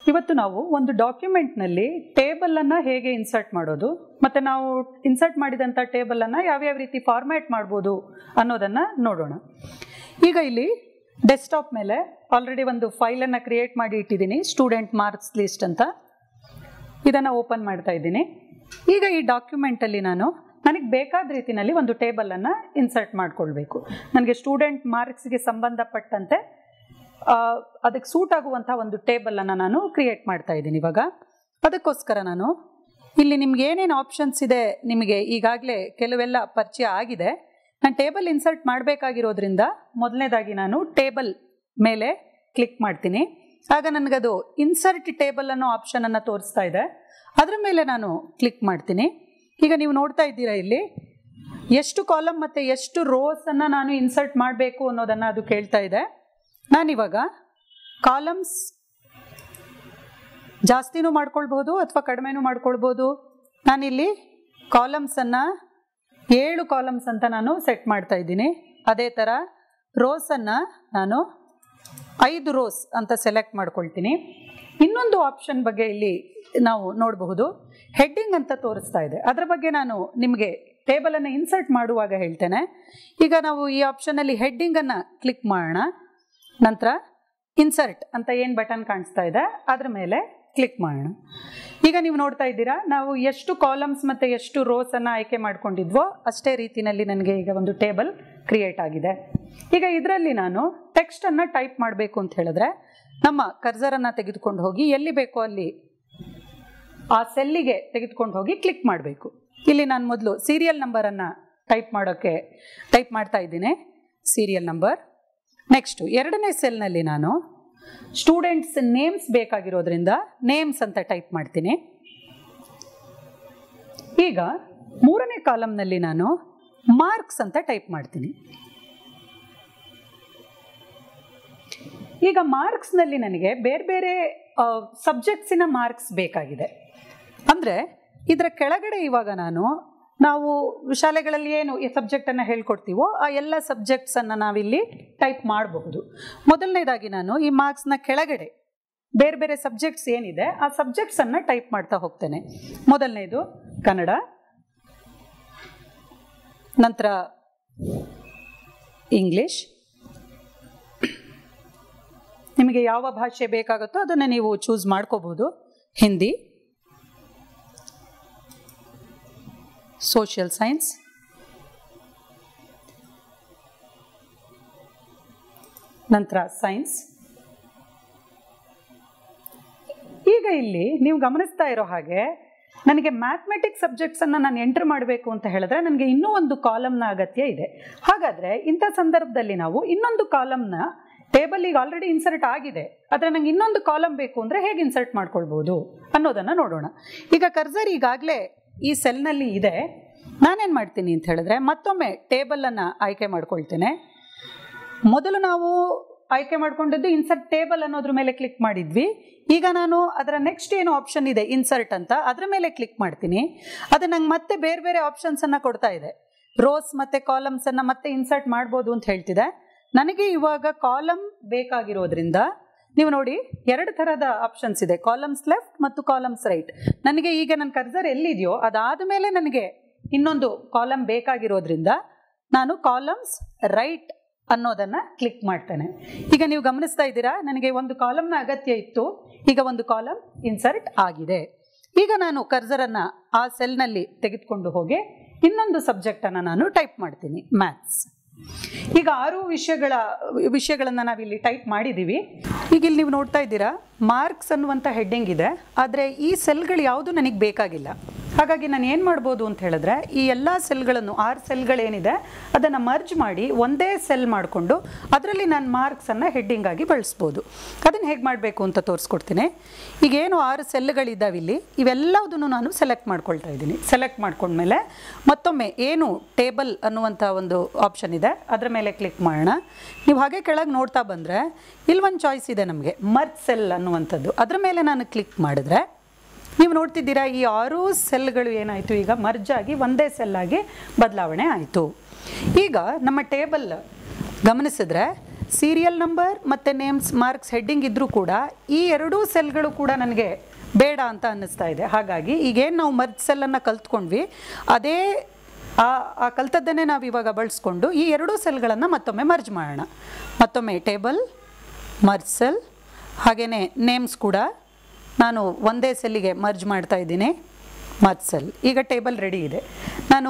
ಇವತ್ತು ನಾವು ಒಂದು ಡಾಕ್ಯುಮೆಂಟ್ನಲ್ಲಿ ಟೇಬಲನ್ನು ಹೇಗೆ ಇನ್ಸರ್ಟ್ ಮಾಡೋದು ಮತ್ತು ನಾವು ಇನ್ಸರ್ಟ್ ಮಾಡಿದಂಥ ಟೇಬಲನ್ನು ಯಾವ್ಯಾವ ರೀತಿ ಫಾರ್ಮ್ಯಾಟ್ ಮಾಡ್ಬೋದು ಅನ್ನೋದನ್ನು ನೋಡೋಣ ಈಗ ಇಲ್ಲಿ ಡೆಸ್ಕ್ಟಾಪ್ ಮೇಲೆ ಆಲ್ರೆಡಿ ಒಂದು ಫೈಲನ್ನು ಕ್ರಿಯೇಟ್ ಮಾಡಿ ಇಟ್ಟಿದ್ದೀನಿ ಸ್ಟೂಡೆಂಟ್ ಮಾರ್ಕ್ಸ್ ಲಿಸ್ಟ್ ಅಂತ ಇದನ್ನು ಓಪನ್ ಮಾಡ್ತಾ ಇದ್ದೀನಿ ಈಗ ಈ ಡಾಕ್ಯುಮೆಂಟಲ್ಲಿ ನಾನು ನನಗೆ ಬೇಕಾದ ರೀತಿಯಲ್ಲಿ ಒಂದು ಟೇಬಲನ್ನು ಇನ್ಸರ್ಟ್ ಮಾಡ್ಕೊಳ್ಬೇಕು ನನಗೆ ಸ್ಟೂಡೆಂಟ್ ಮಾರ್ಕ್ಸ್ಗೆ ಸಂಬಂಧಪಟ್ಟಂತೆ ಆ, ಅದಕ್ಕೆ ಸೂಟ್ ಆಗುವಂಥ ಒಂದು ಟೇಬಲನ್ನು ನಾನು ಕ್ರಿಯೇಟ್ ಮಾಡ್ತಾ ಇದ್ದೀನಿ ಇವಾಗ ಅದಕ್ಕೋಸ್ಕರ ನಾನು ಇಲ್ಲಿ ನಿಮ್ಗೆ ಏನೇನು ಆಪ್ಷನ್ಸ್ ಇದೆ ನಿಮಗೆ ಈಗಾಗಲೇ ಕೆಲವೆಲ್ಲ ಪರಿಚಯ ಆಗಿದೆ ನಾನು ಟೇಬಲ್ ಇನ್ಸರ್ಟ್ ಮಾಡಬೇಕಾಗಿರೋದ್ರಿಂದ ಮೊದಲನೇದಾಗಿ ನಾನು ಟೇಬಲ್ ಮೇಲೆ ಕ್ಲಿಕ್ ಮಾಡ್ತೀನಿ ಆಗ ನನಗದು ಇನ್ಸರ್ಟ್ ಟೇಬಲ್ ಅನ್ನೋ ಆಪ್ಷನನ್ನು ತೋರಿಸ್ತಾ ಇದೆ ಅದರ ಮೇಲೆ ನಾನು ಕ್ಲಿಕ್ ಮಾಡ್ತೀನಿ ಈಗ ನೀವು ನೋಡ್ತಾ ಇದ್ದೀರಾ ಇಲ್ಲಿ ಎಷ್ಟು ಕಾಲಮ್ ಮತ್ತು ಎಷ್ಟು ರೋಸನ್ನು ನಾನು ಇನ್ಸರ್ಟ್ ಮಾಡಬೇಕು ಅನ್ನೋದನ್ನು ಅದು ಕೇಳ್ತಾ ಇದೆ ನಾನಿವಾಗ ಕಾಲಮ್ಸ್ ಜಾಸ್ತಿನೂ ಮಾಡ್ಕೊಳ್ಬೋದು ಅಥವಾ ಕಡಿಮೆನೂ ಮಾಡ್ಕೊಳ್ಬೋದು ನಾನಿಲ್ಲಿ ಕಾಲಮ್ಸನ್ನು ಏಳು ಕಾಲಮ್ಸ್ ಅಂತ ನಾನು ಸೆಟ್ ಮಾಡ್ತಾ ಇದ್ದೀನಿ ಅದೇ ಥರ ರೋಸನ್ನು ನಾನು ಐದು ರೋಸ್ ಅಂತ ಸೆಲೆಕ್ಟ್ ಮಾಡ್ಕೊಳ್ತೀನಿ ಇನ್ನೊಂದು ಆಪ್ಷನ್ ಬಗ್ಗೆ ಇಲ್ಲಿ ನಾವು ನೋಡಬಹುದು ಹೆಡ್ಡಿಂಗ್ ಅಂತ ತೋರಿಸ್ತಾ ಇದೆ ಅದರ ಬಗ್ಗೆ ನಾನು ನಿಮಗೆ ಟೇಬಲನ್ನು ಇನ್ಸರ್ಟ್ ಮಾಡುವಾಗ ಹೇಳ್ತೇನೆ ಈಗ ನಾವು ಈ ಆಪ್ಷನಲ್ಲಿ ಹೆಡ್ಡಿಂಗನ್ನು ಕ್ಲಿಕ್ ಮಾಡೋಣ ನಂತರ ಇನ್ಸರ್ಟ್ ಅಂತ ಏನು ಬಟನ್ ಕಾಣಿಸ್ತಾ ಇದೆ ಅದರ ಮೇಲೆ ಕ್ಲಿಕ್ ಮಾಡೋಣ ಈಗ ನೀವು ನೋಡ್ತಾ ಇದ್ದೀರಾ ನಾವು ಎಷ್ಟು ಕಾಲಮ್ಸ್ ಮತ್ತು ಎಷ್ಟು ರೋಸನ್ನು ಆಯ್ಕೆ ಮಾಡ್ಕೊಂಡಿದ್ವೋ ಅಷ್ಟೇ ರೀತಿಯಲ್ಲಿ ನನಗೆ ಈಗ ಒಂದು ಟೇಬಲ್ ಕ್ರಿಯೇಟ್ ಆಗಿದೆ ಈಗ ಇದರಲ್ಲಿ ನಾನು ಟೆಕ್ಸ್ಟನ್ನು ಟೈಪ್ ಮಾಡಬೇಕು ಅಂತ ಹೇಳಿದ್ರೆ ನಮ್ಮ ಕರ್ಸರನ್ನು ತೆಗೆದುಕೊಂಡು ಹೋಗಿ ಎಲ್ಲಿ ಬೇಕೋ ಅಲ್ಲಿ ಆ ಸೆಲ್ಲಿಗೆ ತೆಗೆದುಕೊಂಡು ಹೋಗಿ ಕ್ಲಿಕ್ ಮಾಡಬೇಕು ಇಲ್ಲಿ ನಾನು ಮೊದಲು ಸೀರಿಯಲ್ ನಂಬರನ್ನು ಟೈಪ್ ಮಾಡೋಕ್ಕೆ ಟೈಪ್ ಮಾಡ್ತಾ ಇದ್ದೀನಿ ಸೀರಿಯಲ್ ನಂಬರ್ ನೆಕ್ಸ್ಟು ಎರಡನೇ ಸೆಲ್ನಲ್ಲಿ ನಾನು ಸ್ಟೂಡೆಂಟ್ಸ್ ನೇಮ್ಸ್ ಬೇಕಾಗಿರೋದ್ರಿಂದ ನೇಮ್ಸ್ ಅಂತ ಟೈಪ್ ಮಾಡ್ತೀನಿ ಈಗ ಮೂರನೇ ಕಾಲಮ್ನಲ್ಲಿ ನಾನು ಮಾರ್ಕ್ಸ್ ಅಂತ ಟೈಪ್ ಮಾಡ್ತೀನಿ ಈಗ ಮಾರ್ಕ್ಸ್ನಲ್ಲಿ ನನಗೆ ಬೇರೆ ಬೇರೆ ಸಬ್ಜೆಕ್ಟ್ಸಿನ ಮಾರ್ಕ್ಸ್ ಬೇಕಾಗಿದೆ ಅಂದರೆ ಇದರ ಕೆಳಗಡೆ ಇವಾಗ ನಾನು ನಾವು ಶಾಲೆಗಳಲ್ಲಿ ಏನು ಈ ಸಬ್ಜೆಕ್ಟನ್ನು ಹೇಳ್ಕೊಡ್ತೀವೋ ಆ ಎಲ್ಲ ಸಬ್ಜೆಕ್ಟ್ಸನ್ನು ನಾವಿಲ್ಲಿ ಟೈಪ್ ಮಾಡಬಹುದು ಮೊದಲನೇದಾಗಿ ನಾನು ಈ ಮಾರ್ಕ್ಸ್ನ ಕೆಳಗಡೆ ಬೇರೆ ಬೇರೆ ಸಬ್ಜೆಕ್ಟ್ಸ್ ಏನಿದೆ ಆ ಸಬ್ಜೆಕ್ಟ್ಸನ್ನು ಟೈಪ್ ಮಾಡ್ತಾ ಹೋಗ್ತೇನೆ ಮೊದಲನೇದು ಕನ್ನಡ ನಂತರ ಇಂಗ್ಲಿಷ್ ನಿಮಗೆ ಯಾವ ಭಾಷೆ ಬೇಕಾಗುತ್ತೋ ಅದನ್ನು ನೀವು ಚೂಸ್ ಮಾಡ್ಕೋಬೋದು ಹಿಂದಿ ಸೋಷಿಯಲ್ ಸೈನ್ಸ್ ನಂತರ ಸೈನ್ಸ್ ಈಗ ಇಲ್ಲಿ ನೀವು ಗಮನಿಸ್ತಾ ಇರೋ ಹಾಗೆ ನನಗೆ ಮ್ಯಾಥಮೆಟಿಕ್ಸ್ ಸಬ್ಜೆಕ್ಟ್ಸನ್ನು ನಾನು ಎಂಟರ್ ಮಾಡಬೇಕು ಅಂತ ಹೇಳಿದ್ರೆ ನನಗೆ ಇನ್ನೂ ಒಂದು ಕಾಲಮ್ನ ಅಗತ್ಯ ಇದೆ ಹಾಗಾದರೆ ಇಂಥ ಸಂದರ್ಭದಲ್ಲಿ ನಾವು ಇನ್ನೊಂದು ಕಾಲಮ್ನ ಟೇಬಲ್ ಈಗ ಆಲ್ರೆಡಿ ಇನ್ಸರ್ಟ್ ಆಗಿದೆ ಆದರೆ ನಂಗೆ ಇನ್ನೊಂದು ಕಾಲಮ್ ಬೇಕು ಅಂದರೆ ಹೇಗೆ ಇನ್ಸರ್ಟ್ ಮಾಡ್ಕೊಳ್ಬೋದು ಅನ್ನೋದನ್ನು ನೋಡೋಣ ಈಗ ಕರ್ಸರ್ ಈಗಾಗಲೇ ಈ ಸೆಲ್ನಲ್ಲಿ ಇದೆ ನಾನೇನು ಮಾಡ್ತೀನಿ ಅಂತ ಹೇಳಿದ್ರೆ ಮತ್ತೊಮ್ಮೆ ಟೇಬಲನ್ನು ಆಯ್ಕೆ ಮಾಡ್ಕೊಳ್ತೇನೆ ಮೊದಲು ನಾವು ಆಯ್ಕೆ ಮಾಡ್ಕೊಂಡಿದ್ದು ಇನ್ಸರ್ಟ್ ಟೇಬಲ್ ಅನ್ನೋದ್ರ ಮೇಲೆ ಕ್ಲಿಕ್ ಮಾಡಿದ್ವಿ ಈಗ ನಾನು ಅದರ ನೆಕ್ಸ್ಟ್ ಏನು ಆಪ್ಷನ್ ಇದೆ ಇನ್ಸರ್ಟ್ ಅಂತ ಅದರ ಮೇಲೆ ಕ್ಲಿಕ್ ಮಾಡ್ತೀನಿ ಅದು ನಂಗೆ ಮತ್ತೆ ಬೇರೆ ಬೇರೆ ಆಪ್ಷನ್ಸನ್ನು ಕೊಡ್ತಾ ಇದೆ ರೋಸ್ ಮತ್ತು ಕಾಲಮ್ಸನ್ನು ಮತ್ತೆ ಇನ್ಸರ್ಟ್ ಮಾಡ್ಬೋದು ಅಂತ ಹೇಳ್ತಿದೆ ನನಗೆ ಇವಾಗ ಕಾಲಮ್ ಬೇಕಾಗಿರೋದ್ರಿಂದ ನೀವು ನೋಡಿ ಎರಡು ಥರದ ಆಪ್ಷನ್ಸ್ ಇದೆ ಕಾಲಮ್ಸ್ ಲೆಫ್ಟ್ ಮತ್ತು ಕಾಲಮ್ಸ್ ರೈಟ್ ನನಗೆ ಈಗ ನನ್ನ ಕರ್ಸರ್ ಎಲ್ಲಿದೆಯೋ ಅದಾದ ಮೇಲೆ ನನಗೆ ಇನ್ನೊಂದು ಕಾಲಮ್ ಬೇಕಾಗಿರೋದ್ರಿಂದ ನಾನು ಕಾಲಮ್ಸ್ ರೈಟ್ ಅನ್ನೋದನ್ನು ಕ್ಲಿಕ್ ಮಾಡ್ತೇನೆ ಈಗ ನೀವು ಗಮನಿಸ್ತಾ ಇದ್ದೀರಾ ನನಗೆ ಒಂದು ಕಾಲಮ್ನ ಅಗತ್ಯ ಇತ್ತು ಈಗ ಒಂದು ಕಾಲಮ್ ಇನ್ಸರ್ಟ್ ಆಗಿದೆ ಈಗ ನಾನು ಕರ್ಸರನ್ನು ಆ ಸೆಲ್ನಲ್ಲಿ ತೆಗೆದುಕೊಂಡು ಹೋಗಿ ಇನ್ನೊಂದು ಸಬ್ಜೆಕ್ಟನ್ನು ನಾನು ಟೈಪ್ ಮಾಡ್ತೀನಿ ಮ್ಯಾಥ್ಸ್ ಈಗ ಆರು ವಿಷಯಗಳ ವಿಷಯಗಳನ್ನು ನಾವಿಲ್ಲಿ ಟೈಪ್ ಮಾಡಿದ್ದೀವಿ ಈಗ ಇಲ್ಲಿ ನೀವು ನೋಡ್ತಾ ಇದ್ದೀರಾ ಮಾರ್ಕ್ಸ್ ಅನ್ನುವಂಥ ಹೆಡ್ಡಿಂಗ್ ಇದೆ ಆದರೆ ಈ ಸೆಲ್ಗಳು ಯಾವುದು ನನಗೆ ಬೇಕಾಗಿಲ್ಲ ಹಾಗಾಗಿ ನಾನು ಏನು ಮಾಡ್ಬೋದು ಅಂತ ಹೇಳಿದ್ರೆ ಈ ಎಲ್ಲ ಸೆಲ್ಗಳನ್ನು ಆರು ಸೆಲ್ಗಳೇನಿದೆ ಅದನ್ನು ಮರ್ಜ್ ಮಾಡಿ ಒಂದೇ ಸೆಲ್ ಮಾಡಿಕೊಂಡು ಅದರಲ್ಲಿ ನಾನು ಮಾರ್ಕ್ಸನ್ನು ಹೆಡ್ಡಿಂಗ್ ಆಗಿ ಬಳಸ್ಬೋದು ಅದನ್ನು ಹೇಗೆ ಮಾಡಬೇಕು ಅಂತ ತೋರಿಸ್ಕೊಡ್ತೀನಿ ಈಗ ಏನು ಆರು ಸೆಲ್ಗಳಿದ್ದಾವೆ ಇಲ್ಲಿ ಇವೆಲ್ಲದನ್ನು ನಾನು ಸೆಲೆಕ್ಟ್ ಮಾಡ್ಕೊಳ್ತಾ ಇದ್ದೀನಿ ಸೆಲೆಕ್ಟ್ ಮಾಡ್ಕೊಂಡ್ಮೇಲೆ ಮತ್ತೊಮ್ಮೆ ಏನು ಟೇಬಲ್ ಅನ್ನುವಂಥ ಒಂದು ಆಪ್ಷನ್ ಇದೆ ಅದರ ಮೇಲೆ ಕ್ಲಿಕ್ ಮಾಡೋಣ ನೀವು ಹಾಗೆ ಕೆಳಗೆ ನೋಡ್ತಾ ಬಂದರೆ ಇಲ್ಲಿ ಒಂದು ಚಾಯ್ಸ್ ಇದೆ ನಮಗೆ ಮರ್ಜ್ ಸೆಲ್ ಅನ್ನುವಂಥದ್ದು ಅದರ ಮೇಲೆ ನಾನು ಕ್ಲಿಕ್ ಮಾಡಿದ್ರೆ ನೀವು ನೋಡ್ತಿದ್ದೀರಾ ಈ ಆರು ಸೆಲ್ಗಳು ಏನಾಯಿತು ಈಗ ಮರ್ಜ್ ಆಗಿ ಒಂದೇ ಸೆಲ್ ಆಗಿ ಬದಲಾವಣೆ ಆಯಿತು ಈಗ ನಮ್ಮ ಟೇಬಲ್ ಗಮನಿಸಿದ್ರೆ ಸೀರಿಯಲ್ ನಂಬರ್ ಮತ್ತು ನೇಮ್ಸ್ ಮಾರ್ಕ್ಸ್ ಹೆಡ್ಡಿಂಗ್ ಇದ್ದರೂ ಕೂಡ ಈ ಎರಡೂ ಸೆಲ್ಗಳು ಕೂಡ ನನಗೆ ಬೇಡ ಅಂತ ಅನ್ನಿಸ್ತಾ ಇದೆ ಹಾಗಾಗಿ ಈಗೇನು ನಾವು ಮರ್ಜ್ ಸೆಲ್ಲನ್ನು ಕಲ್ತ್ಕೊಂಡ್ವಿ ಅದೇ ಆ ಆ ಕಲ್ತದ್ದನ್ನೇ ನಾವು ಇವಾಗ ಬಳಸ್ಕೊಂಡು ಈ ಎರಡೂ ಸೆಲ್ಗಳನ್ನು ಮತ್ತೊಮ್ಮೆ ಮರ್ಜ್ ಮಾಡೋಣ ಮತ್ತೊಮ್ಮೆ ಟೇಬಲ್ ಮರ್ಜ್ ಸೆಲ್ ಹಾಗೆಯೇ ನೇಮ್ಸ್ ಕೂಡ ನಾನು ಒಂದೇ ಸೆಲ್ಲಿಗೆ ಮರ್ಜ್ ಮಾಡ್ತಾ ಇದ್ದೀನಿ ಮರ್ಜ್ ಸೆಲ್ ಈಗ ಟೇಬಲ್ ರೆಡಿ ಇದೆ ನಾನು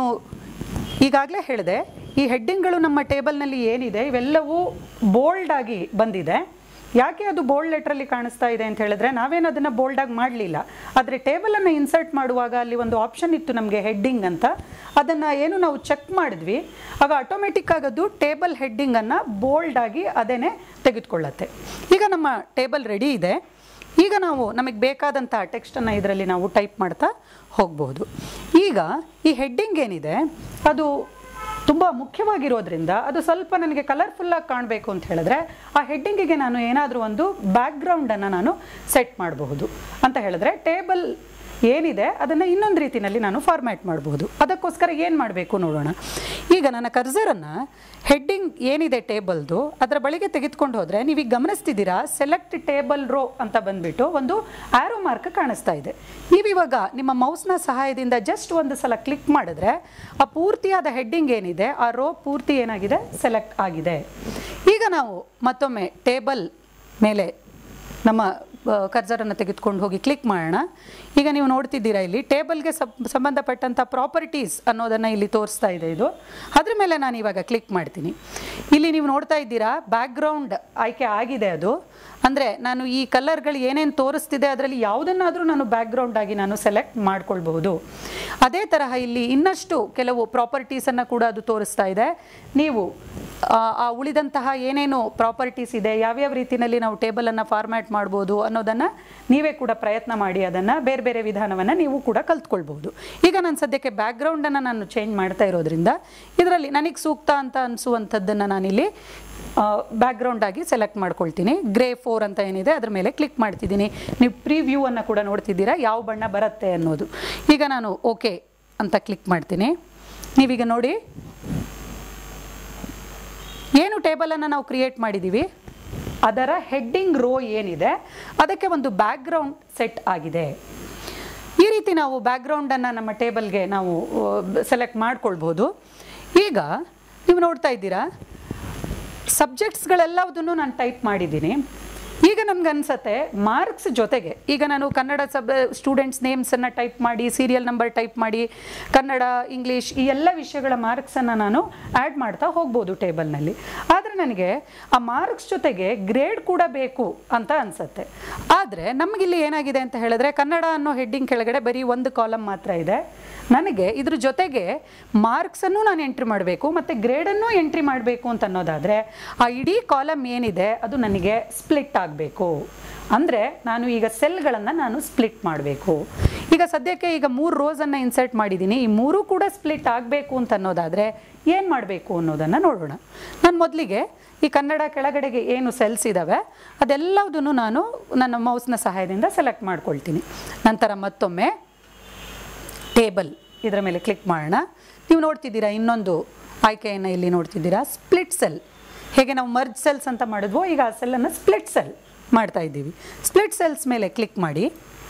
ಈಗಾಗಲೇ ಹೇಳಿದೆ ಈ ಹೆಡ್ಡಿಂಗ್ಗಳು ನಮ್ಮ ಟೇಬಲ್ನಲ್ಲಿ ಏನಿದೆ ಇವೆಲ್ಲವೂ ಬೋಲ್ಡ್ ಆಗಿ ಬಂದಿದೆ ಯಾಕೆ ಅದು ಬೋಲ್ಡ್ ಲೆಟ್ರಲ್ಲಿ ಕಾಣಿಸ್ತಾ ಇದೆ ಅಂತ ಹೇಳಿದ್ರೆ ನಾವೇನು ಅದನ್ನು ಬೋಲ್ಡಾಗಿ ಮಾಡಲಿಲ್ಲ ಆದರೆ ಟೇಬಲನ್ನು ಇನ್ಸರ್ಟ್ ಮಾಡುವಾಗ ಅಲ್ಲಿ ಒಂದು ಆಪ್ಷನ್ ಇತ್ತು ನಮಗೆ ಹೆಡ್ಡಿಂಗ್ ಅಂತ ಅದನ್ನು ಏನು ನಾವು ಚೆಕ್ ಮಾಡಿದ್ವಿ ಆಗ ಆಟೋಮೆಟಿಕ್ ಆಗೋದು ಟೇಬಲ್ ಹೆಡ್ಡಿಂಗನ್ನು ಬೋಲ್ಡಾಗಿ ಅದೇನೆ ತೆಗೆದುಕೊಳ್ಳುತ್ತೆ ಈಗ ನಮ್ಮ ಟೇಬಲ್ ರೆಡಿ ಇದೆ ಈಗ ನಾವು ನಮಗೆ ಬೇಕಾದಂಥ ಟೆಕ್ಸ್ಟನ್ನು ಇದರಲ್ಲಿ ನಾವು ಟೈಪ್ ಮಾಡ್ತಾ ಹೋಗ್ಬೋದು ಈಗ ಈ ಹೆಡ್ಡಿಂಗ್ ಏನಿದೆ ಅದು ತುಂಬ ಮುಖ್ಯವಾಗಿರೋದ್ರಿಂದ ಅದು ಸ್ವಲ್ಪ ನನಗೆ ಕಲರ್ಫುಲ್ಲಾಗಿ ಕಾಣಬೇಕು ಅಂತ ಹೇಳಿದ್ರೆ ಆ ಹೆಡ್ಡಿಂಗಿಗೆ ನಾನು ಏನಾದರೂ ಒಂದು ಬ್ಯಾಕ್ಗ್ರೌಂಡನ್ನು ನಾನು ಸೆಟ್ ಮಾಡಬಹುದು ಅಂತ ಹೇಳಿದ್ರೆ ಟೇಬಲ್ ಏನಿದೆ ಅದನ್ನು ಇನ್ನೊಂದು ರೀತಿಯಲ್ಲಿ ನಾನು ಫಾರ್ಮ್ಯಾಟ್ ಮಾಡಬಹುದು ಅದಕ್ಕೋಸ್ಕರ ಏನು ಮಾಡಬೇಕು ನೋಡೋಣ ಈಗ ನನ್ನ ಕರ್ಸರನ್ನು ಹೆಡ್ಡಿಂಗ್ ಏನಿದೆ ಟೇಬಲ್ದು ಅದರ ಬಳಿಗೆ ತೆಗೆದುಕೊಂಡು ಹೋದರೆ ನೀವೀಗ ಗಮನಿಸ್ತಿದ್ದೀರಾ ಸೆಲೆಕ್ಟ್ ಟೇಬಲ್ ರೋ ಅಂತ ಬಂದ್ಬಿಟ್ಟು ಒಂದು ಆ್ಯರೋ ಮಾರ್ಕ್ ಕಾಣಿಸ್ತಾ ಇದೆ ನೀವಿವಾಗ ನಿಮ್ಮ ಮೌಸ್ನ ಸಹಾಯದಿಂದ ಜಸ್ಟ್ ಒಂದು ಸಲ ಕ್ಲಿಕ್ ಮಾಡಿದ್ರೆ ಆ ಪೂರ್ತಿಯಾದ ಹೆಡ್ಡಿಂಗ್ ಏನಿದೆ ಆ ರೋ ಪೂರ್ತಿ ಏನಾಗಿದೆ ಸೆಲೆಕ್ಟ್ ಆಗಿದೆ ಈಗ ನಾವು ಮತ್ತೊಮ್ಮೆ ಟೇಬಲ್ ಮೇಲೆ ನಮ್ಮ ಕರ್ಜರನ್ನು ತೆಗೆದುಕೊಂಡು ಹೋಗಿ ಕ್ಲಿಕ್ ಮಾಡೋಣ ಈಗ ನೀವು ನೋಡ್ತಿದ್ದೀರಾ ಇಲ್ಲಿ ಟೇಬಲ್ಗೆ ಸಬ್ ಸಂಬಂಧಪಟ್ಟಂಥ ಪ್ರಾಪರ್ಟೀಸ್ ಅನ್ನೋದನ್ನು ಇಲ್ಲಿ ತೋರಿಸ್ತಾ ಇದೆ ಇದು ಅದ್ರ ಮೇಲೆ ನಾನು ಇವಾಗ ಕ್ಲಿಕ್ ಮಾಡ್ತೀನಿ ಇಲ್ಲಿ ನೀವು ನೋಡ್ತಾ ಇದ್ದೀರಾ ಬ್ಯಾಕ್ಗ್ರೌಂಡ್ ಆಯ್ಕೆ ಆಗಿದೆ ಅದು ಅಂದರೆ ನಾನು ಈ ಕಲರ್ಗಳು ಏನೇನು ತೋರಿಸ್ತಿದೆ ಅದರಲ್ಲಿ ಯಾವುದನ್ನಾದರೂ ನಾನು ಬ್ಯಾಕ್ಗ್ರೌಂಡ್ ಆಗಿ ನಾನು ಸೆಲೆಕ್ಟ್ ಮಾಡ್ಕೊಳ್ಬಹುದು ಅದೇ ತರಹ ಇಲ್ಲಿ ಇನ್ನಷ್ಟು ಕೆಲವು ಪ್ರಾಪರ್ಟೀಸನ್ನು ಕೂಡ ಅದು ತೋರಿಸ್ತಾ ಇದೆ ನೀವು ಆ ಆ ಉಳಿದಂತಹ ಏನೇನು ಪ್ರಾಪರ್ಟೀಸ್ ಇದೆ ಯಾವ್ಯಾವ ರೀತಿಯಲ್ಲಿ ನಾವು ಟೇಬಲನ್ನು ಫಾರ್ಮ್ಯಾಟ್ ಮಾಡ್ಬೋದು ಅನ್ನೋದನ್ನು ನೀವೇ ಕೂಡ ಪ್ರಯತ್ನ ಮಾಡಿ ಅದನ್ನು ಬೇರೆ ಬೇರೆ ವಿಧಾನವನ್ನು ನೀವು ಕೂಡ ಕಲ್ತ್ಕೊಳ್ಬೋದು ಈಗ ನಾನು ಸದ್ಯಕ್ಕೆ ಬ್ಯಾಕ್ಗ್ರೌಂಡನ್ನು ನಾನು ಚೇಂಜ್ ಮಾಡ್ತಾ ಇರೋದ್ರಿಂದ ಇದರಲ್ಲಿ ನನಗೆ ಸೂಕ್ತ ಅಂತ ಅನಿಸುವಂಥದ್ದನ್ನು ನಾನಿಲ್ಲಿ ಬ್ಯಾಕ್ಗ್ರೌಂಡ್ ಆಗಿ ಸೆಲೆಕ್ಟ್ ಮಾಡ್ಕೊಳ್ತೀನಿ ಗ್ರೇ ಫೋರ್ ಅಂತ ಏನಿದೆ ಅದ್ರ ಮೇಲೆ ಕ್ಲಿಕ್ ಮಾಡ್ತಿದ್ದೀನಿ ನೀವು ಪ್ರಿವ್ಯೂವನ್ನು ಕೂಡ ನೋಡ್ತಿದ್ದೀರಾ ಯಾವ ಬಣ್ಣ ಬರುತ್ತೆ ಅನ್ನೋದು ಈಗ ನಾನು ಓಕೆ ಅಂತ ಕ್ಲಿಕ್ ಮಾಡ್ತೀನಿ ನೀವೀಗ ನೋಡಿ ಏನು ಟೇಬಲನ್ನು ನಾವು ಕ್ರಿಯೇಟ್ ಮಾಡಿದ್ದೀವಿ ಅದರ ಹೆಡ್ಡಿಂಗ್ ರೋ ಏನಿದೆ ಅದಕ್ಕೆ ಒಂದು ಬ್ಯಾಕ್ಗ್ರೌಂಡ್ ಸೆಟ್ ಆಗಿದೆ ಈ ರೀತಿ ನಾವು ಬ್ಯಾಕ್ಗ್ರೌಂಡನ್ನು ನಮ್ಮ ಟೇಬಲ್ಗೆ ನಾವು ಸೆಲೆಕ್ಟ್ ಮಾಡ್ಕೊಳ್ಬೋದು ಈಗ ನೀವು ನೋಡ್ತಾ ಇದ್ದೀರಾ ಸಬ್ಜೆಕ್ಟ್ಸ್ಗಳೆಲ್ಲದನ್ನು ನಾನು ಟೈಪ್ ಮಾಡಿದ್ದೀನಿ ಈಗ ನಮ್ಗೆ ಅನ್ಸತ್ತೆ ಮಾರ್ಕ್ಸ್ ಜೊತೆಗೆ ಈಗ ನಾನು ಕನ್ನಡ ಸಬ್ ಸ್ಟೂಡೆಂಟ್ಸ್ ನೇಮ್ಸನ್ನು ಟೈಪ್ ಮಾಡಿ ಸೀರಿಯಲ್ ನಂಬರ್ ಟೈಪ್ ಮಾಡಿ ಕನ್ನಡ ಇಂಗ್ಲೀಷ್ ಈ ಎಲ್ಲ ವಿಷಯಗಳ ಮಾರ್ಕ್ಸನ್ನು ನಾನು ಆ್ಯಡ್ ಮಾಡ್ತಾ ಹೋಗ್ಬೋದು ಟೇಬಲ್ನಲ್ಲಿ ಆದರೆ ನನಗೆ ಆ ಮಾರ್ಕ್ಸ್ ಜೊತೆಗೆ ಗ್ರೇಡ್ ಕೂಡ ಬೇಕು ಅಂತ ಅನಿಸುತ್ತೆ ಆದರೆ ನಮಗಿಲ್ಲಿ ಏನಾಗಿದೆ ಅಂತ ಹೇಳಿದ್ರೆ ಕನ್ನಡ ಅನ್ನೋ ಹೆಡ್ಡಿಂಗ್ ಕೆಳಗಡೆ ಬರೀ ಒಂದು ಕಾಲಮ್ ಮಾತ್ರ ಇದೆ ನನಗೆ ಇದ್ರ ಜೊತೆಗೆ ಮಾರ್ಕ್ಸನ್ನು ನಾನು ಎಂಟ್ರಿ ಮಾಡಬೇಕು ಮತ್ತು ಗ್ರೇಡನ್ನು ಎಂಟ್ರಿ ಮಾಡಬೇಕು ಅಂತ ಅನ್ನೋದಾದರೆ ಆ ಇಡೀ ಕಾಲಮ್ ಏನಿದೆ ಅದು ನನಗೆ ಸ್ಪ್ಲಿಟ್ ಆಗಬೇಕು ಅಂದರೆ ನಾನು ಈಗ ಸೆಲ್ಗಳನ್ನು ನಾನು ಸ್ಪ್ಲಿಟ್ ಮಾಡಬೇಕು ಈಗ ಸದ್ಯಕ್ಕೆ ಈಗ ಮೂರು ರೋಸನ್ನು ಇನ್ಸರ್ಟ್ ಮಾಡಿದ್ದೀನಿ ಈ ಮೂರೂ ಕೂಡ ಸ್ಪ್ಲಿಟ್ ಆಗಬೇಕು ಅಂತ ಅನ್ನೋದಾದರೆ ಏನು ಮಾಡಬೇಕು ಅನ್ನೋದನ್ನು ನೋಡೋಣ ನಾನು ಮೊದಲಿಗೆ ಈ ಕನ್ನಡ ಕೆಳಗಡೆಗೆ ಏನು ಸೆಲ್ಸ್ ಇದ್ದಾವೆ ಅದೆಲ್ಲದನ್ನು ನಾನು ನನ್ನ ಮೌಸ್ನ ಸಹಾಯದಿಂದ ಸೆಲೆಕ್ಟ್ ಮಾಡ್ಕೊಳ್ತೀನಿ ನಂತರ ಮತ್ತೊಮ್ಮೆ ಟೇಬಲ್ ಇದರ ಮೇಲೆ ಕ್ಲಿಕ್ ಮಾಡೋಣ ನೀವು ನೋಡ್ತಿದ್ದೀರಾ ಇನ್ನೊಂದು ಆಯ್ಕೆಯನ್ನು ಇಲ್ಲಿ ನೋಡ್ತಿದ್ದೀರಾ ಸ್ಪ್ಲಿಟ್ ಸೆಲ್ ಹೇಗೆ ನಾವು ಮರ್ಜ್ ಸೆಲ್ಸ್ ಅಂತ ಮಾಡಿದ್ವೋ ಈಗ ಆ ಸೆಲ್ಲನ್ನು ಸ್ಪ್ಲಿಟ್ ಸೆಲ್ ಮಾಡ್ತಾ ಇದ್ದೀವಿ ಸ್ಪ್ಲಿಟ್ ಸೆಲ್ಸ್ ಮೇಲೆ ಕ್ಲಿಕ್ ಮಾಡಿ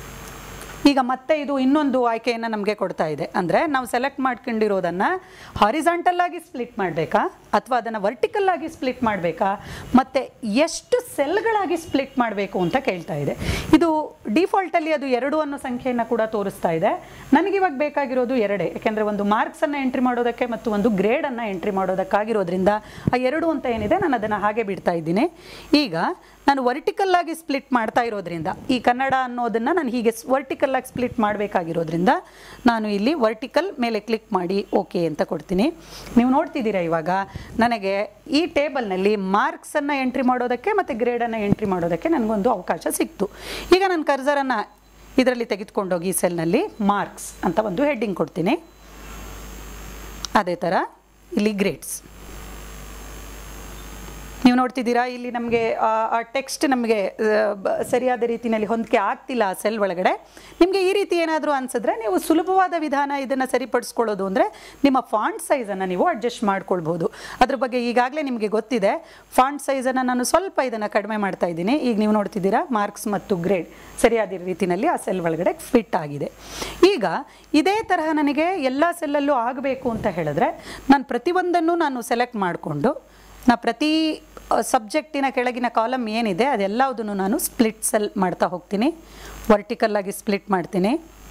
ಈಗ ಮತ್ತೆ ಇದು ಇನ್ನೊಂದು ಆಯ್ಕೆಯನ್ನು ನಮಗೆ ಕೊಡ್ತಾ ಇದೆ ಅಂದರೆ ನಾವು ಸೆಲೆಕ್ಟ್ ಮಾಡ್ಕೊಂಡಿರೋದನ್ನು ಹಾರಿಸಾಂಟಲ್ ಆಗಿ ಸ್ಪ್ಲಿಟ್ ಮಾಡಬೇಕಾ ಅಥವಾ ಅದನ್ನು ವರ್ಟಿಕಲ್ ಆಗಿ ಸ್ಪ್ಲಿಟ್ ಮಾಡಬೇಕಾ ಮತ್ತು ಎಷ್ಟು ಸೆಲ್ಗಳಾಗಿ ಸ್ಪ್ಲಿಟ್ ಮಾಡಬೇಕು ಅಂತ ಕೇಳ್ತಾ ಇದೆ ಇದು ಡಿಫಾಲ್ಟಲ್ಲಿ ಅದು ಎರಡು ಅನ್ನೋ ಸಂಖ್ಯೆಯನ್ನು ಕೂಡ ತೋರಿಸ್ತಾ ಇದೆ ನನಗಿವಾಗ ಬೇಕಾಗಿರೋದು ಎರಡೇ ಯಾಕೆಂದರೆ ಒಂದು ಮಾರ್ಕ್ಸನ್ನು ಎಂಟ್ರಿ ಮಾಡೋದಕ್ಕೆ ಮತ್ತು ಒಂದು ಗ್ರೇಡನ್ನು ಎಂಟ್ರಿ ಮಾಡೋದಕ್ಕಾಗಿರೋದ್ರಿಂದ ಆ ಎರಡು ಅಂತ ಏನಿದೆ ನಾನು ಅದನ್ನು ಹಾಗೆ ಬಿಡ್ತಾ ಇದ್ದೀನಿ ಈಗ ನಾನು ವರ್ಟಿಕಲ್ ಆಗಿ ಸ್ಪ್ಲಿಟ್ ಮಾಡ್ತಾ ಇರೋದ್ರಿಂದ ಈ ಕನ್ನಡ ಅನ್ನೋದನ್ನು ನಾನು ಹೀಗೆ ವರ್ಟಿಕಲ್ ಆಗಿ ಸ್ಪ್ಲಿಟ್ ಮಾಡಬೇಕಾಗಿರೋದ್ರಿಂದ ನಾನು ಇಲ್ಲಿ ವರ್ಟಿಕಲ್ ಮೇಲೆ ಕ್ಲಿಕ್ ಮಾಡಿ ಓಕೆ ಅಂತ ಕೊಡ್ತೀನಿ ನೀವು ನೋಡ್ತಿದ್ದೀರಾ ಇವಾಗ ನನಗೆ ಈ ಟೇಬಲ್ನಲ್ಲಿ ಮಾರ್ಕ್ಸನ್ನು ಎಂಟ್ರಿ ಮಾಡೋದಕ್ಕೆ ಮತ್ತು ಗ್ರೇಡನ್ನು ಎಂಟ್ರಿ ಮಾಡೋದಕ್ಕೆ ನನಗೊಂದು ಅವಕಾಶ ಸಿಕ್ತು ಈಗ ನಾನು ಕರ್ಸರನ್ನು ಇದರಲ್ಲಿ ತೆಗೆದುಕೊಂಡೋಗಿ ಈ ಸೆಲ್ನಲ್ಲಿ ಮಾರ್ಕ್ಸ್ ಅಂತ ಒಂದು ಹೆಡ್ಡಿಂಗ್ ಕೊಡ್ತೀನಿ ಅದೇ ಥರ ಇಲ್ಲಿ ಗ್ರೇಡ್ಸ್ ನೀವು ನೋಡ್ತಿದ್ದೀರಾ ಇಲ್ಲಿ ನಮಗೆ ಆ ಟೆಕ್ಸ್ಟ್ ನಮಗೆ ಸರಿಯಾದ ರೀತಿಯಲ್ಲಿ ಹೊಂದಿಕೆ ಆಗ್ತಿಲ್ಲ ಆ ಸೆಲ್ ಒಳಗಡೆ ನಿಮಗೆ ಈ ರೀತಿ ಏನಾದರೂ ಅನ್ಸಿದ್ರೆ ನೀವು ಸುಲಭವಾದ ವಿಧಾನ ಇದನ್ನು ಸರಿಪಡಿಸ್ಕೊಳ್ಳೋದು ಅಂದರೆ ನಿಮ್ಮ ಫಾಂಟ್ ಸೈಜನ್ನು ನೀವು ಅಡ್ಜಸ್ಟ್ ಮಾಡ್ಕೊಳ್ಬೋದು ಅದ್ರ ಬಗ್ಗೆ ಈಗಾಗಲೇ ನಿಮಗೆ ಗೊತ್ತಿದೆ ಫಾಂಟ್ ಸೈಜನ್ನು ನಾನು ಸ್ವಲ್ಪ ಇದನ್ನು ಕಡಿಮೆ ಮಾಡ್ತಾ ಇದ್ದೀನಿ ಈಗ ನೀವು ನೋಡ್ತಿದ್ದೀರಾ ಮಾರ್ಕ್ಸ್ ಮತ್ತು ಗ್ರೇಡ್ ಸರಿಯಾದ ರೀತಿಯಲ್ಲಿ ಆ ಸೆಲ್ ಒಳಗಡೆ ಫಿಟ್ ಆಗಿದೆ ಈಗ ಇದೇ ತರಹ ನನಗೆ ಎಲ್ಲ ಸೆಲ್ಲಲ್ಲೂ ಆಗಬೇಕು ಅಂತ ಹೇಳಿದ್ರೆ ನಾನು ಪ್ರತಿಯೊಂದನ್ನು ನಾನು ಸೆಲೆಕ್ಟ್ ಮಾಡಿಕೊಂಡು ನಾ ಪ್ರತಿ ಸಬ್ಜೆಕ್ಟಿನ ಕೆಳಗಿನ ಕಾಲಮ್ ಏನಿದೆ ಅದೆಲ್ಲದನ್ನು ನಾನು ಸ್ಪ್ಲಿಟ್ ಸೆಲ್ ಮಾಡ್ತಾ ಹೋಗ್ತೀನಿ ವರ್ಟಿಕಲ್ ಆಗಿ ಸ್ಪ್ಲಿಟ್ ಮಾಡ್ತೀನಿ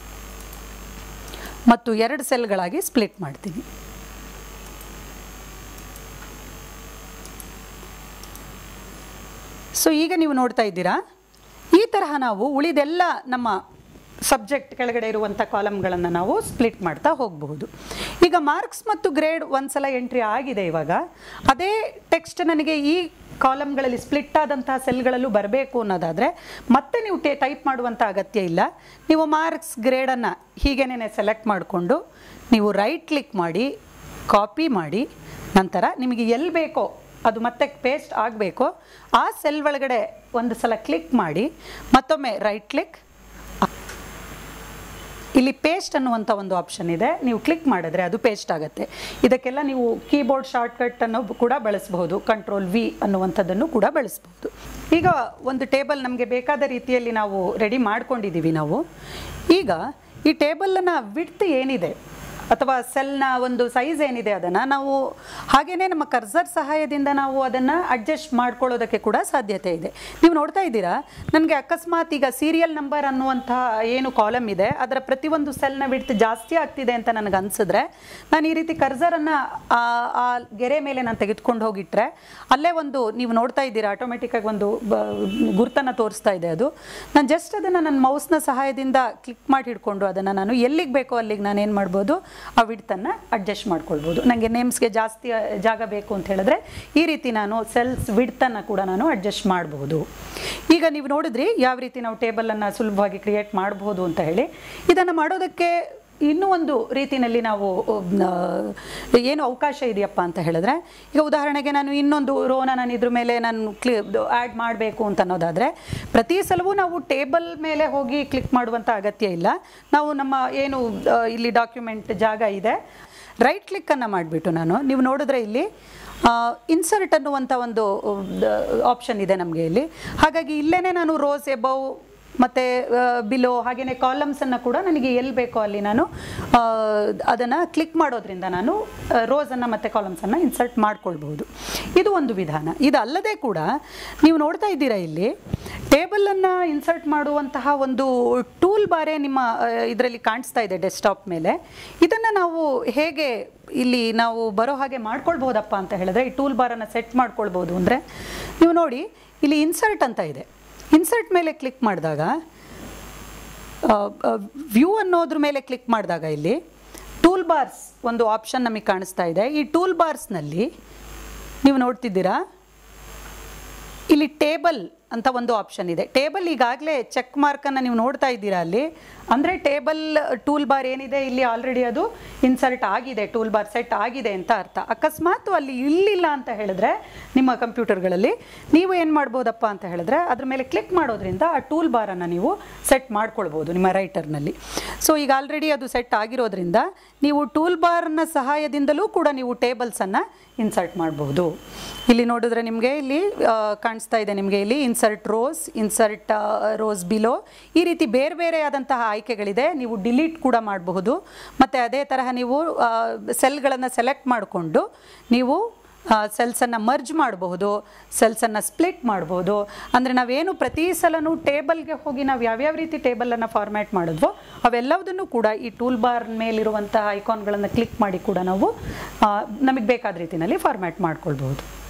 ಮತ್ತು ಎರಡು ಸೆಲ್ಗಳಾಗಿ ಸ್ಪ್ಲಿಟ್ ಮಾಡ್ತೀನಿ ಸೊ ಈಗ ನೀವು ನೋಡ್ತಾ ಇದ್ದೀರಾ ಈ ತರಹ ನಾವು ಉಳಿದೆಲ್ಲ ನಮ್ಮ ಸಬ್ಜೆಕ್ಟ್ ಕೆಳಗಡೆ ಇರುವಂಥ ಕಾಲಮ್ಗಳನ್ನು ನಾವು ಸ್ಪ್ಲಿಟ್ ಮಾಡ್ತಾ ಹೋಗಬಹುದು ಈಗ ಮಾರ್ಕ್ಸ್ ಮತ್ತು ಗ್ರೇಡ್ ಒಂದ್ಸಲ ಎಂಟ್ರಿ ಆಗಿದೆ ಇವಾಗ ಅದೇ ಟೆಕ್ಸ್ಟ್ ನನಗೆ ಈ ಕಾಲಮ್ಗಳಲ್ಲಿ ಸ್ಪ್ಲಿಟ್ ಆದಂತಹ ಸೆಲ್ಗಳಲ್ಲೂ ಬರಬೇಕು ಅನ್ನೋದಾದರೆ ಮತ್ತೆ ನೀವು ಟೇ ಟೈಪ್ ಮಾಡುವಂಥ ಅಗತ್ಯ ಇಲ್ಲ ನೀವು ಮಾರ್ಕ್ಸ್ ಗ್ರೇಡನ್ನು ಹೀಗೇನೆ ಸೆಲೆಕ್ಟ್ ಮಾಡಿಕೊಂಡು ನೀವು ರೈಟ್ ಕ್ಲಿಕ್ ಮಾಡಿ ಕಾಪಿ ಮಾಡಿ ನಂತರ ನಿಮಗೆ ಎಲ್ಲಿ ಬೇಕೋ ಅದು ಮತ್ತೆ ಪೇಸ್ಟ್ ಆಗಬೇಕೋ ಆ ಸೆಲ್ ಒಳಗಡೆ ಒಂದು ಸಲ ಕ್ಲಿಕ್ ಮಾಡಿ ಮತ್ತೊಮ್ಮೆ ರೈಟ್ ಕ್ಲಿಕ್ ಇಲ್ಲಿ ಪೇಸ್ಟ್ ಅನ್ನುವಂಥ ಒಂದು ಆಪ್ಷನ್ ಇದೆ ನೀವು ಕ್ಲಿಕ್ ಮಾಡಿದ್ರೆ ಅದು ಪೇಸ್ಟ್ ಆಗುತ್ತೆ ಇದಕ್ಕೆಲ್ಲ ನೀವು ಕೀಬೋರ್ಡ್ ಶಾರ್ಟ್ಕಟ್ ಅನ್ನು ಕೂಡ ಬಳಸಬಹುದು ಕಂಟ್ರೋಲ್ ವಿ ಅನ್ನುವಂಥದ್ದನ್ನು ಕೂಡ ಬಳಸಬಹುದು ಈಗ ಒಂದು ಟೇಬಲ್ ನಮಗೆ ಬೇಕಾದ ರೀತಿಯಲ್ಲಿ ನಾವು ರೆಡಿ ಮಾಡ್ಕೊಂಡಿದ್ದೀವಿ ನಾವು ಈಗ ಈ ಟೇಬಲನ್ನು ವಿಡ್ತ್ ಏನಿದೆ ಅಥವಾ ಸೆಲ್ನ ಒಂದು ಸೈಜ್ ಏನಿದೆ ಅದನ್ನು ನಾವು ಹಾಗೆಯೇ ನಮ್ಮ ಕರ್ಸರ್ ಸಹಾಯದಿಂದ ನಾವು ಅದನ್ನು ಅಡ್ಜಸ್ಟ್ ಮಾಡ್ಕೊಳ್ಳೋದಕ್ಕೆ ಕೂಡ ಸಾಧ್ಯತೆ ಇದೆ ನೀವು ನೋಡ್ತಾ ಇದ್ದೀರಾ ನನಗೆ ಅಕಸ್ಮಾತ್ ಈಗ ಸೀರಿಯಲ್ ನಂಬರ್ ಅನ್ನುವಂಥ ಏನು ಕಾಲಮ್ ಇದೆ ಅದರ ಪ್ರತಿಯೊಂದು ಸೆಲ್ನ ವಿಡ್ತ್ ಜಾಸ್ತಿ ಆಗ್ತಿದೆ ಅಂತ ನನಗೆ ಅನಿಸಿದ್ರೆ ನಾನು ಈ ರೀತಿ ಕರ್ಸರನ್ನು ಆ ಗೆರೆ ಮೇಲೆ ನಾನು ತೆಗೆದುಕೊಂಡು ಹೋಗಿಟ್ರೆ ಅಲ್ಲೇ ಒಂದು ನೀವು ನೋಡ್ತಾ ಇದ್ದೀರಾ ಆಟೋಮೆಟಿಕ್ಕಾಗಿ ಒಂದು ಬ ಗುರ್ತನ್ನು ತೋರಿಸ್ತಾ ಇದೆ ಅದು ನಾನು ಜಸ್ಟ್ ಅದನ್ನು ನನ್ನ ಮೌಸ್ನ ಸಹಾಯದಿಂದ ಕ್ಲಿಕ್ ಮಾಡಿ ಹಿಡ್ಕೊಂಡು ಅದನ್ನು ನಾನು ಎಲ್ಲಿಗೆ ಬೇಕೋ ಅಲ್ಲಿಗೆ ನಾನು ಏನು ಮಾಡ್ಬೋದು ಆ ವಿಡ್ತನ್ನು ಅಡ್ಜಸ್ಟ್ ಮಾಡ್ಕೊಳ್ಬೋದು ನನಗೆ ನೇಮ್ಸ್ಗೆ ಜಾಸ್ತಿ ಆ, ಜಾಗ ಬೇಕು ಅಂತ ಹೇಳಿದ್ರೆ ಈ ರೀತಿ ನಾನು ಸೆಲ್ಸ್ ವಿಡ್ತನ್ನು ಕೂಡ ನಾನು ಅಡ್ಜಸ್ಟ್ ಮಾಡಬಹುದು ಈಗ ನೀವು ನೋಡಿದ್ರಿ ಯಾವ ರೀತಿ ನಾವು ಟೇಬಲನ್ನು ಸುಲಭವಾಗಿ ಕ್ರಿಯೇಟ್ ಮಾಡಬಹುದು ಅಂತ ಹೇಳಿ ಇದನ್ನು ಮಾಡೋದಕ್ಕೆ ಇನ್ನೂ ಒಂದು ರೀತಿಯಲ್ಲಿ ನಾವು ಆ, ಏನು ಅವಕಾಶ ಇದೆಯಪ್ಪ ಅಂತ ಹೇಳಿದ್ರೆ ಈಗ ಉದಾಹರಣೆಗೆ ನಾನು ಇನ್ನೊಂದು ರೋನ ನಾನು ಇದ್ರ ಮೇಲೆ ನಾನು ಕ್ಲಿ ಆ್ಯಡ್ ಮಾಡಬೇಕು ಅಂತ ಅನ್ನೋದಾದರೆ ಪ್ರತಿ ಸಲವೂ ನಾವು ಟೇಬಲ್ ಮೇಲೆ ಹೋಗಿ ಕ್ಲಿಕ್ ಮಾಡುವಂಥ ಅಗತ್ಯ ಇಲ್ಲ ನಾವು ನಮ್ಮ ಏನು ಆ, ಇಲ್ಲಿ ಡಾಕ್ಯುಮೆಂಟ್ ಜಾಗ ಇದೆ ರೈಟ್ ಕ್ಲಿಕ್ಕನ್ನು ಮಾಡಿಬಿಟ್ಟು ನಾನು ನೀವು ನೋಡಿದ್ರೆ ಇಲ್ಲಿ ಇನ್ಸರ್ಟ್ ಅನ್ನುವಂಥ ಒಂದು ಆಪ್ಷನ್ ಇದೆ ನಮಗೆ ಇಲ್ಲಿ ಹಾಗಾಗಿ ಇಲ್ಲೇ ನಾನು ರೋಸ್ ಎಬವ್ ಮತ್ತು ಬಿಲೋ ಹಾಗೆಯೇ ಕಾಲಮ್ಸನ್ನು ಕೂಡ ನನಗೆ ಎಲ್ಲಿ ಬೇಕೋ ಅಲ್ಲಿ ನಾನು ಅದನ್ನು ಕ್ಲಿಕ್ ಮಾಡೋದ್ರಿಂದ ನಾನು ರೋಸನ್ನು ಮತ್ತು ಕಾಲಮ್ಸನ್ನು ಇನ್ಸರ್ಟ್ ಮಾಡ್ಕೊಳ್ಬಹುದು ಇದು ಒಂದು ವಿಧಾನ ಇದಲ್ಲದೆ ಕೂಡ ನೀವು ನೋಡ್ತಾ ಇದ್ದೀರಾ ಇಲ್ಲಿ ಟೇಬಲನ್ನು ಇನ್ಸರ್ಟ್ ಮಾಡುವಂತಹ ಒಂದು ಟೂಲ್ ಬಾರೇ ನಿಮ್ಮ ಇದರಲ್ಲಿ ಕಾಣಿಸ್ತಾ ಇದೆ ಡೆಸ್ಕ್ಟಾಪ್ ಮೇಲೆ ಇದನ್ನು ನಾವು ಹೇಗೆ ಇಲ್ಲಿ ನಾವು ಬರೋ ಹಾಗೆ ಮಾಡ್ಕೊಳ್ಬೋದಪ್ಪ ಅಂತ ಹೇಳಿದ್ರೆ ಈ ಟೂಲ್ ಬಾರನ್ನು ಸೆಟ್ ಮಾಡ್ಕೊಳ್ಬೋದು ಅಂದರೆ ನೀವು ನೋಡಿ ಇಲ್ಲಿ ಇನ್ಸರ್ಟ್ ಅಂತ ಇದೆ ಇನ್ಸರ್ಟ್ ಮೇಲೆ ಕ್ಲಿಕ್ ಮಾಡಿದಾಗ ವ್ಯೂ ಅನ್ನೋದ್ರ ಮೇಲೆ ಕ್ಲಿಕ್ ಮಾಡಿದಾಗ ಇಲ್ಲಿ ಟೂಲ್ ಬಾರ್ಸ್ ಒಂದು ಆಪ್ಷನ್ ನಮಗೆ ಕಾಣಿಸ್ತಾ ಇದೆ ಈ ಟೂಲ್ ಬಾರ್ಸ್ನಲ್ಲಿ ನೀವು ನೋಡ್ತಿದ್ದೀರಾ ಇಲ್ಲಿ ಟೇಬಲ್ ಅಂತ ಒಂದು ಆಪ್ಷನ್ ಇದೆ ಟೇಬಲ್ ಈಗಾಗಲೇ ಚೆಕ್ ಮಾರ್ಕನ್ನು ನೀವು ನೋಡ್ತಾ ಇದ್ದೀರಾ ಅಲ್ಲಿ ಅಂದರೆ ಟೇಬಲ್ ಟೂಲ್ ಬಾರ್ ಏನಿದೆ ಇಲ್ಲಿ ಆಲ್ರೆಡಿ ಅದು ಇನ್ಸರ್ಟ್ ಆಗಿದೆ ಟೂಲ್ ಬಾರ್ ಸೆಟ್ ಆಗಿದೆ ಅಂತ ಅರ್ಥ ಅಕಸ್ಮಾತ್ ಅಲ್ಲಿ ಇಲ್ಲಿಲ್ಲ ಅಂತ ಹೇಳಿದ್ರೆ ನಿಮ್ಮ ಕಂಪ್ಯೂಟರ್ಗಳಲ್ಲಿ ನೀವು ಏನು ಮಾಡ್ಬೋದಪ್ಪ ಅಂತ ಹೇಳಿದ್ರೆ ಅದ್ರ ಮೇಲೆ ಕ್ಲಿಕ್ ಮಾಡೋದ್ರಿಂದ ಆ ಟೂಲ್ ಬಾರನ್ನು ನೀವು ಸೆಟ್ ಮಾಡ್ಕೊಳ್ಬೋದು ನಿಮ್ಮ ರೈಟರ್ನಲ್ಲಿ ಸೊ ಈಗ ಆಲ್ರೆಡಿ ಅದು ಸೆಟ್ ಆಗಿರೋದ್ರಿಂದ ನೀವು ಟೂಲ್ ಬಾರ್ನ ಸಹಾಯದಿಂದಲೂ ಕೂಡ ನೀವು ಟೇಬಲ್ಸನ್ನು ಇನ್ಸರ್ಟ್ ಮಾಡಬಹುದು ಇಲ್ಲಿ ನೋಡಿದ್ರೆ ನಿಮಗೆ ಇಲ್ಲಿ ಆ, ಕಾಣಿಸ್ತಾ ಇದೆ ನಿಮಗೆ ಇಲ್ಲಿ insert rows insert rows below ಈ ರೀತಿ ಬೇರೆ ಬೇರೆ ಆದಂತಹ ಆಯ್ಕೆಗಳಿದೆ ನೀವು ಡಿಲೀಟ್ ಕೂಡ ಮಾಡಬಹುದು ಮತ್ತು ಅದೇ ತರಹ ನೀವು ಸೆಲ್ಗಳನ್ನು ಸೆಲೆಕ್ಟ್ ಮಾಡಿಕೊಂಡು ನೀವು ಸೆಲ್ಸನ್ನು ಮರ್ಜ್ ಮಾಡಬಹುದು ಸೆಲ್ಸನ್ನು ಸ್ಪ್ಲಿಟ್ ಮಾಡಬಹುದು ಅಂದರೆ ನಾವೇನು ಪ್ರತಿ ಸಲನೂ ಟೇಬಲ್ಗೆ ಹೋಗಿ ನಾವು ಯಾವ್ಯಾವ ರೀತಿ ಟೇಬಲನ್ನು ಫಾರ್ಮ್ಯಾಟ್ ಮಾಡಿದ್ವೋ ಅವೆಲ್ಲವುದನ್ನು ಕೂಡ ಈ ಟೂಲ್ ಬಾರ್ ಮೇಲಿರುವಂತಹ ಐಕಾನ್ಗಳನ್ನು ಕ್ಲಿಕ್ ಮಾಡಿ ಕೂಡ ನಾವು ನಮಗೆ ಬೇಕಾದ ರೀತಿಯಲ್ಲಿ ಫಾರ್ಮ್ಯಾಟ್ ಮಾಡ್ಕೊಳ್ಬಹುದು